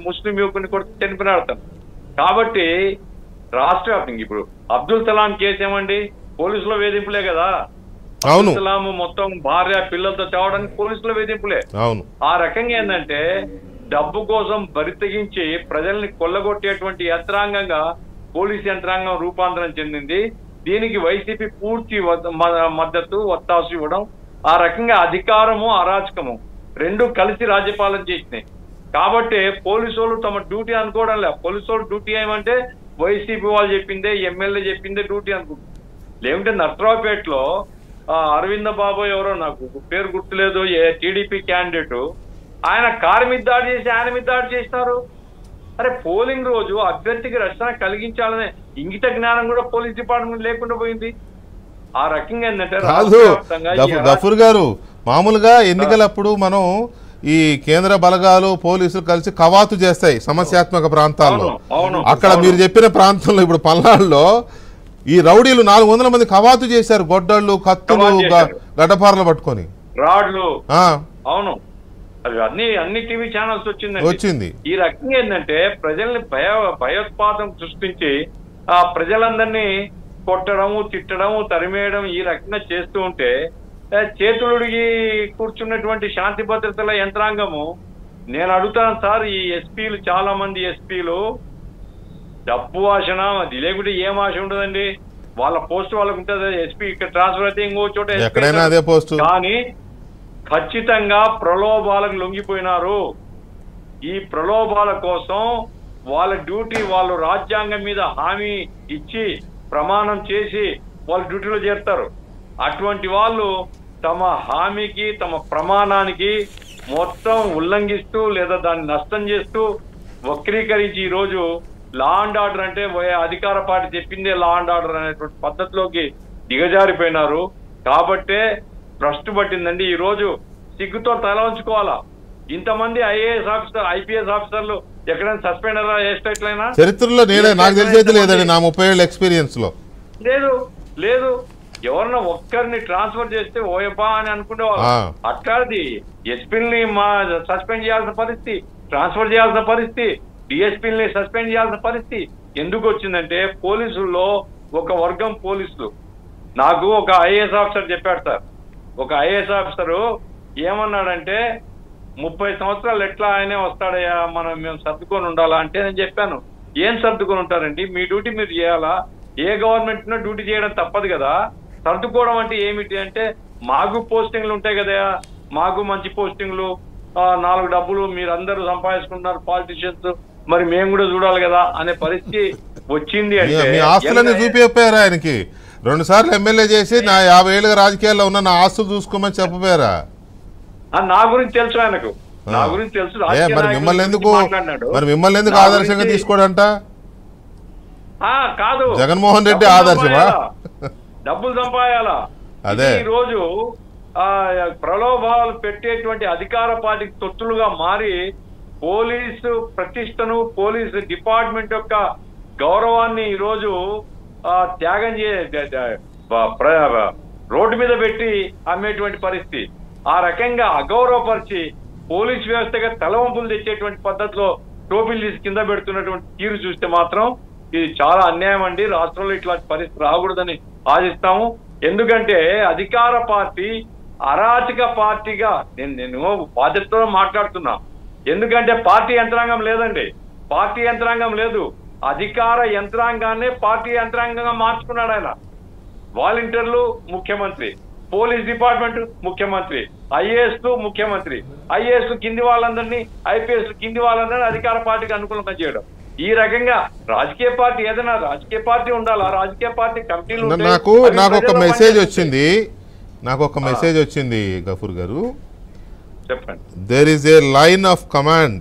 ముస్లిం యువకుని కొడితే చనిపోయినాడు అతను కాబట్టి రాష్ట్ర వ్యాప్తంగా ఇప్పుడు అబ్దుల్ సలాం కేసు ఏమండి పోలీసుల వేధింపులే కదా అవును అబ్దుల్ సలాం మొత్తం భార్య పిల్లలతో చావడానికి పోలీసుల వేధింపులే అవును ఆ రకంగా ఏంటంటే డబ్బు కోసం బరితెగించి ప్రజల్ని కొల్లగొట్టేటువంటి యంత్రాంగంగా పోలీస్ యంత్రాంగం రూపాంతరం చెందింది దీనికి వైసీపీ పూర్తి వద్ద- మ- మద్దతు ఒత్తాసు ఇవ్వడం ఆ రకంగా అధికారము అరాచకము రెండు కలిసి రాజ్యపాలన చేసినాయి కాబట్టి పోలీసు వాళ్ళు తమ డ్యూటీ అనుకోవడం లే పోలీసు వాళ్ళు డ్యూటీ ఏమంటే వైసీపీ వాళ్ళు చెప్పిందే ఎమ్మెల్యే చెప్పిందే డ్యూటీ అనుకుంటుంది లేకుంటే నర్సరావుపేటలో ఆ, అరవింద బాబు ఎవరో నాకు పేరు గుర్తులేదు ఏ టీడీపీ క్యాండిడేట్ ఆయన కారు మీద దాడి చేసి ఆయన మీద దాడి చేసినారు అరే పోలింగ్ రోజు అభ్యర్థికి రక్షణ కలిగించాలనే ఇంగిత జ్ఞానం కూడా పోలీస్ డిపార్ట్మెంట్ లేకుండా పోయింది ఆ రకంగా ఏంటంటే కాదు రాష్ట్ర వ్యాప్తంగా ఈ గఫ- గఫూర్ గారు మామూలుగా ఎన్నికలప్పుడు మనం ఈ కేంద్ర బలగాలు పోలీసులు కలిసి కవాతు చేస్తాయి సమస్యాత్మక ప్రాంతాల్లో అవును, అవును, అక్కడ అవును. మీరు చెప్పిన ప్రాంతంలో ఇప్పుడు పల్నాడులో ఈ రౌడీలు నాలుగు వందల మంది కవాతు చేశారు గొడ్డళ్ళు కత్తులు కవాతు గ- చేశారు. గడ్డపారలు పట్టుకొని రాడ్లు ఆ, అవును అది అన్ని అన్ని టీవీ ఛానల్స్ వచ్చిందండి వచ్చింది ఈ రకంగా ఏంటంటే ప్రజల్ని భయ భయోత్పాదం సృష్టించి ఆ ప్రజలందరినీ కొట్టడము తిట్టడము తరిమేయడం ఈ రకంగా చేస్తూ ఉంటే ఆ, చేతులుడిగి కూర్చున్నటువంటి శాంతి భద్రతల యంత్రాంగము నేను అడుగుతాను సార్ ఈ ఎస్పీలు చాలా మంది ఎస్పీలు డబ్బు ఆశన అది లేకుంటే ఏం ఆశ ఉండదండి వాళ్ళ పోస్ట్ వాళ్ళకు ఉంటుంది ఎస్పీ ఇక్కడ ట్రాన్స్ఫర్ అయితే ఇంకో చోట SP ఎక్కడైనా అదే పోస్టు కానీ ఖచ్చితంగా ప్రలోభాలకు లొంగిపోయినారు ఈ ప్రలోభాల కోసం వాళ్ళ డ్యూటీ వాళ్ళు రాజ్యాంగం మీద హామీ ఇచ్చి ప్రమాణం చేసి వాళ్ళు డ్యూటీలో చేరుతారు అటువంటి వాళ్ళు తమ హామీకి తమ ప్రమాణానికి మొత్తం ఉల్లంఘిస్తూ లేదా దాన్ని నష్టం చేస్తూ వక్రీకరించి ఈ రోజు లా అండ్ ఆర్డర్ అంటే వే- అధికార పార్టీ చెప్పిందే లా అండ్ ఆర్డర్ అనేటువంటి పద్ధతిలోకి దిగజారిపోయినారు కాబట్టే భ్రష్టు పట్టిందండి ఈ రోజు సిగ్గుతో తల ఉంచుకోవాలా ఇంతమంది ఐఏఎస్ ఆఫీసర్ ఐపీఎస్ ఆఫీసర్లు ఎక్కడైనా సస్పెండ్ అలా ఏ స్టేట్ అయినా చరిత్రలో నేనే నాకు తెలిసేది లేదండి నా ముప్పై ఏళ్ళ ఎక్స్పీరియన్స్ లో లేదు లేదు ఎవరన్నా ఒక్కరిని ట్రాన్స్ఫర్ చేస్తే ఓయబ్బా అని అనుకునేవాళ్ళు ఆ. అట్లాంటిది ఎస్పీని మా సస్పెండ్ చేయాల్సిన పరిస్థితి ట్రాన్స్ఫర్ చేయాల్సిన పరిస్థితి డిఎస్పీని సస్పెండ్ చేయాల్సిన పరిస్థితి ఎందుకు వచ్చిందంటే పోలీసుల్లో ఒక వర్గం పోలీసులు నాకు ఒక ఐఏఎస్ ఆఫీసర్ చెప్పాడు సార్ ఒక ఐఏఎస్ ఆఫీసరు ఏమన్నాడంటే ముప్పై సంవత్సరాలు ఎట్లా ఆయనే వస్తాడయ్యా మనం మేము సర్దుకొని ఉండాలా అంటే నేను చెప్పాను ఏం సర్దుకొని ఉంటారండి మీ డ్యూటీ మీరు చేయాలా ఏ గవర్నమెంట్ డ్యూటీ చేయడం తప్పదు కదా సర్దుకోవడం అంటే ఏమిటి అంటే మాకు పోస్టింగ్లు ఉంటాయి కదా మాకు మంచి పోస్టింగ్లు ఆ, నాలుగు డబ్బులు మీరు అందరూ సంపాదించుకుంటున్నారు పాలిటిషియన్స్ మరి మేము కూడా చూడాలి కదా అనే పరిస్థితి వచ్చింది మీ- అంటే మీ ఆస్తులన్నీ ఎంత- చూపించారు ఆయనకి రెండు సార్లు ఎమ్మెల్యే చేసి నా యాభై ఏళ్ళుగా రాజకీయాల్లో ఉన్న నా ఆస్తులు చూసుకోమని చెప్పపోయారా ఆ, నా గురించి తెలుసు ఆయనకు నా గురించి తెలుసు ఏ రాజకీయ మరి నాయకుల మిమ్మల్ని గురించి ఎందుకు మాట్లాడినాడు. మరి మిమ్మల్ని ఎందుకు నా ఆదర్శంగా గురించి- తీసుకోడంట ఆ, కాదు జగన్మోహన్ రెడ్డి డబ్బులు ఆదర్శమా? సంపాయాలా? డబ్బులు సంపాయాలా అదే. ఈ రోజు ఆ ప్రలోభాలు పెట్టేటువంటి అధికార పార్టీకి తొత్తులుగా మారి పోలీసు ప్రతిష్టను పోలీసు డిపార్ట్మెంట్ యొక్క గౌరవాన్ని ఈ రోజు ఆ, త్యాగం చే ద- ద- ప- ప్ర- రోడ్డు మీద పెట్టి అమ్మేటువంటి పరిస్థితి ఆ రకంగా అగౌరవపరిచి పోలీస్ వ్యవస్థగా తలవంపులు తెచ్చేటువంటి పద్ధతిలో టోపీలు తీసి కింద పెడుతున్నటువంటి తీరు చూస్తే మాత్రం ఇది చాలా అన్యాయం అండి రాష్ట్రంలో ఇట్లాంటి పరిస్థితి రాకూడదని ఆశిస్తాము ఎందుకంటే అధికార పార్టీ అరాచక పార్టీగా నేను నేను బాధ్యతతో మాట్లాడుతున్నా ఎందుకంటే పార్టీ యంత్రాంగం లేదండి పార్టీ యంత్రాంగం లేదు అధికార యంత్రాంగాన్నే పార్టీ యంత్రాంగంగా మార్చుకున్నాడు ఆయన వాలంటీర్లు ముఖ్యమంత్రి పోలీస్ డిపార్ట్మెంట్ ముఖ్యమంత్రి ఐఏఎస్ ముఖ్యమంత్రి ఐఏఎస్ కింది వాళ్ళందరినీ ఐపీఎస్ కింది వాళ్ళందరినీ అధికార పార్టీకి అనుకూలంగా చేయడం ఈ రకంగా రాజకీయ పార్టీ ఏదైనా రాజకీయ పార్టీ ఉండాలా రాజకీయ పార్టీ కమిటీలు ఉంటాయి. నాకు అవి నాకు ఒక ప్రజల్లో మెసేజ్ పనిచేస్తాయి. వచ్చింది నాకు ఒక మెసేజ్ వచ్చింది గఫూర్ గారు చెప్పండి there is a line of command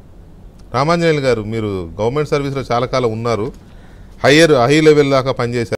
Ramanjaneyulu గారు మీరు గవర్నమెంట్ సర్వీస్లో చాలా కాలం ఉన్నారు హయ్యర్ హై లెవెల్ దాకా పనిచేశారు